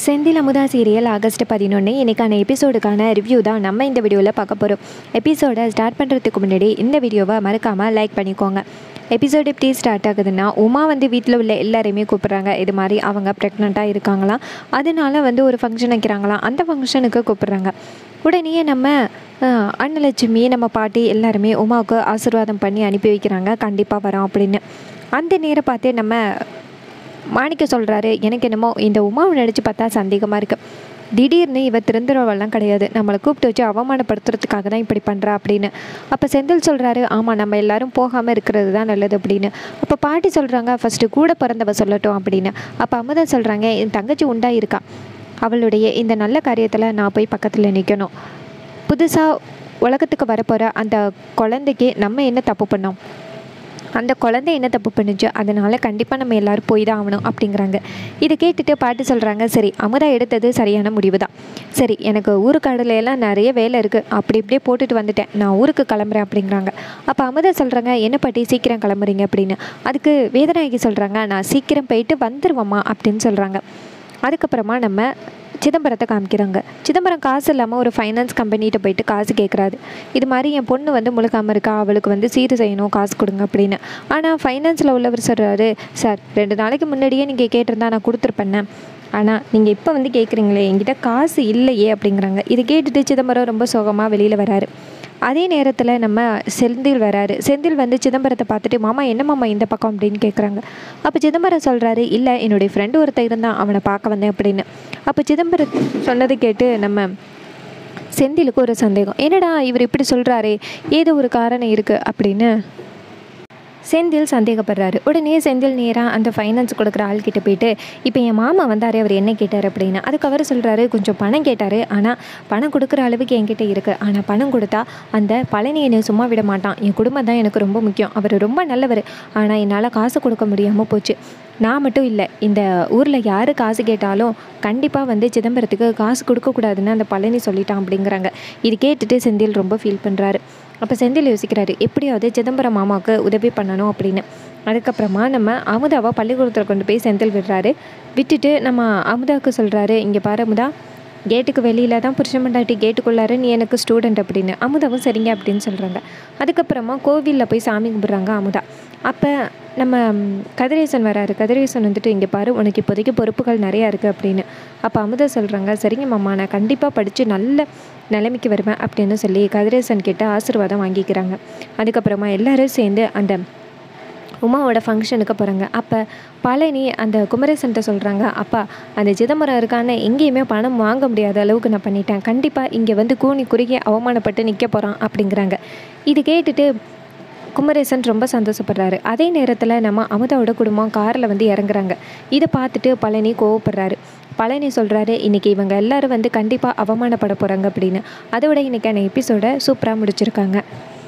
Senthil Amudha serial August பதினொன்று இன்றைக்கான எபிசோடுக்கான review தான் நம்ம இந்த வீடியோவில் பார்க்க போகிறோம் எபிசோடை ஸ்டார்ட் பண்ணுறதுக்கு முன்னாடி இந்த வீடியோவை மறக்காமல் லைக் பண்ணிக்கோங்க எபிசோடு எப்படி ஸ்டார்ட் ஆகுதுன்னா உமா வந்து வீட்டில் உள்ள எல்லாரையுமே கூப்பிட்றாங்க இது மாதிரி அவங்க ப்ரெக்னெண்ட்டாக இருக்காங்களாம் அதனால வந்து ஒரு ஃபங்க்ஷன் வைக்கிறாங்களாம் அந்த ஃபங்க்ஷனுக்கு கூப்பிட்றாங்க உடனே நம்ம அஹ், அன்னலட்சுமி நம்ம பாட்டி எல்லாருமே உமாவுக்கு ஆசீர்வாதம் பண்ணி அனுப்பி வைக்கிறாங்க கண்டிப்பாக வரோம் அப்படின்னு அந்த நேரம் பார்த்து நம்ம மாணிக்க சொல்கிறாரு எனக்கு என்னமோ இந்த உமாவை நினச்சி பார்த்தா சந்தேகமாக இருக்குது திடீர்னு இவ திருந்துறவெல்லாம் கிடையாது நம்மளை கூப்பிட்டு வச்சு அவமானப்படுத்துறதுக்காக தான் இப்படி பண்ணுறா அப்படின்னு அப்போ செந்தில் சொல்கிறாரு ஆமாம் நம்ம எல்லாரும் போகாமல் இருக்கிறது தான் நல்லது அப்படின்னு அப்போ பாட்டி சொல்கிறாங்க ஃபஸ்ட்டு கூட பிறந்தவ சொல்லட்டும் அப்படின்னு அப்போ அமுதா சொல்கிறாங்க என் தங்கச்சி உண்டா இருக்கா அவளுடைய இந்த நல்ல காரியத்தில் நான் போய் பக்கத்தில் நிற்கணும் புதுசாக உலகத்துக்கு வரப்போகிற அந்த குழந்தைக்கு நம்ம என்ன தப்பு பண்ணோம் அந்த குழந்தை என்ன தப்பு பண்ணுச்சு அதனால் கண்டிப்பாக நம்ம எல்லாரும் போய் தான் ஆகணும் அப்படிங்கிறாங்க இதை கேட்டுட்டு பாட்டு சொல்கிறாங்க சரி அமுதா எடுத்தது சரியான முடிவு தான் சரி எனக்கு ஊருக்காடுல எல்லாம் நிறைய வேலை இருக்குது அப்படி இப்படியே போட்டுட்டு வந்துட்டேன் நான் ஊருக்கு கிளம்புறேன் அப்படிங்கிறாங்க அப்போ அமுதா சொல்கிறாங்க என்ன பாட்டி சீக்கிரம் கிளம்புறீங்க அப்படின்னு அதுக்கு வேதநாயகி சொல்கிறாங்க நான் சீக்கிரம் போயிட்டு வந்துருவேம்மா அப்படின்னு சொல்கிறாங்க அதுக்கப்புறமா நம்ம சிதம்பரத்தை காமிக்கிறாங்க சிதம்பரம் காசு இல்லாமல் ஒரு ஃபைனான்ஸ் கம்பெனிகிட்ட போயிட்டு காசு கேட்குறாரு இது மாதிரி என் பொண்ணு வந்து முழுக்காமல் இருக்கா அவளுக்கு வந்து சீர் செய்யணும் காசு கொடுங்க அப்படின்னு ஆனால் ஃபைனான்ஸில் உள்ளவர் சொல்கிறாரு சார் ரெண்டு நாளைக்கு முன்னாடியே நீங்கள் கேட்டிருந்தா நான் கொடுத்துருப்பேன்னே ஆனால் நீங்கள் இப்போ வந்து கேட்குறீங்களே என்கிட்ட காசு இல்லையே அப்படிங்கிறாங்க இதை கேட்டுட்டு சிதம்பரம் ரொம்ப சோகமாக வெளியில் வராரு அதே நேரத்தில் நம்ம செந்தில் வராரு செந்தில் வந்து சிதம்பரத்தை பார்த்துட்டு மாமா என்ன மாமா இந்த பக்கம் அப்படின்னு கேட்குறாங்க அப்போ சிதம்பரம் சொல்கிறாரு இல்லை என்னுடைய ஃப்ரெண்டு ஒருத்தன் இருந்தான் அவனை பார்க்க வந்தேன் அப்படின்னு அப்போ சிதம்பரம் சொன்னதை கேட்டு நம்ம செந்திலுக்கு ஒரு சந்தேகம் என்னடா இவர் இப்படி சொல்கிறாரே ஏதோ ஒரு காரணம் இருக்குது அப்படின்னு செந்தில் சந்தேகப்படுறாரு உடனே செந்தில் நேராக அந்த ஃபைனான்ஸ் கொடுக்குற ஆள்கிட்ட போயிட்டு இப்போ என் மாமா வந்தார் அவர் என்ன கேட்டார் அப்படின்னு அதுக்கு அவர் சொல்கிறாரு கொஞ்சம் பணம் கேட்டார் ஆனால் பணம் கொடுக்குற அளவுக்கு என்கிட்ட இருக்குது ஆனால் பணம் கொடுத்தா அந்த பழனி என்னை சும்மா விட மாட்டான் என் குடும்பம் தான் எனக்கு ரொம்ப முக்கியம் அவர் ரொம்ப நல்லவர் ஆனால் என்னால் காசு கொடுக்க முடியாமல் போச்சு நான் மட்டும் இல்லை இந்த ஊரில் யார் காசு கேட்டாலும் கண்டிப்பாக வந்து சிதம்பரத்துக்கு காசு கொடுக்கக்கூடாதுன்னு அந்த பழனி சொல்லிட்டான் அப்படிங்கிறாங்க இது கேட்டுட்டு செந்தில் ரொம்ப ஃபீல் பண்ணுறாரு அப்போ செந்தில் யோசிக்கிறாரு எப்படியாவது சிதம்பரம் மாமாவுக்கு உதவி பண்ணணும் அப்படின்னு அதுக்கப்புறமா நம்ம அமுதாவை பள்ளிக்கூடத்தில் கொண்டு போய் செந்தில் விடுறாரு விட்டுட்டு நம்ம அமுதாவுக்கு சொல்கிறாரு இங்கே பாரு அமுதா கேட்டுக்கு வெளியில் தான் புருஷன் மண்டாட்டி கேட்டுக்குள்ளார நீ எனக்கு ஸ்டூடெண்ட் அப்படின்னு அமுதாவும் சரிங்க அப்படின்னு சொல்கிறாங்க அதுக்கப்புறமா கோவிலில் போய் சாமி கும்பிட்றாங்க அமுதா அப்போ நம்ம ம், கதிரேசன் வராரு கதிரேசன் வந்துட்டு இங்கே பாரு உனக்கு இப்போதைக்கு பொறுப்புகள் நிறையா இருக்குது அப்படின்னு அப்போ அமுதா சொல்கிறாங்க சரிங்க மாமா நான் கண்டிப்பாக படித்து நல்ல நிலைமைக்கு வருவேன் அப்படின்னு சொல்லி கதிரேசன் கிட்ட ஆசீர்வாதம் வாங்கிக்கிறாங்க அதுக்கப்புறமா எல்லாரும் சேர்ந்து அந்த உமாவோட ஃபங்க்ஷனுக்கு போகிறாங்க அப்போ பழனி அந்த குமரேசன்ட்ட சொல்கிறாங்க அப்பா அந்த சிதம்பரம் இருக்கான்னு எங்கேயுமே பணம் வாங்க முடியாத அளவுக்கு நான் பண்ணிட்டேன் கண்டிப்பாக இங்கே வந்து கூனி குறுகி அவமானப்பட்டு நிற்க போகிறான் அப்படிங்கிறாங்க இது கேட்டுட்டு குமரேசன் ரொம்ப சந்தோஷப்படுறாரு அதே நேரத்தில் நம்ம அமுதாவோட குடும்பம் காரில் வந்து இறங்குறாங்க இதை பார்த்துட்டு பழனி கோவப்படுறாரு பழனி சொல்கிறாரு இன்றைக்கி இவங்க எல்லாரும் வந்து கண்டிப்பாக அவமானப்பட போகிறாங்க அப்படின்னு அதோட இன்றைக்கான எபிசோட சூப்பராக முடிச்சிருக்காங்க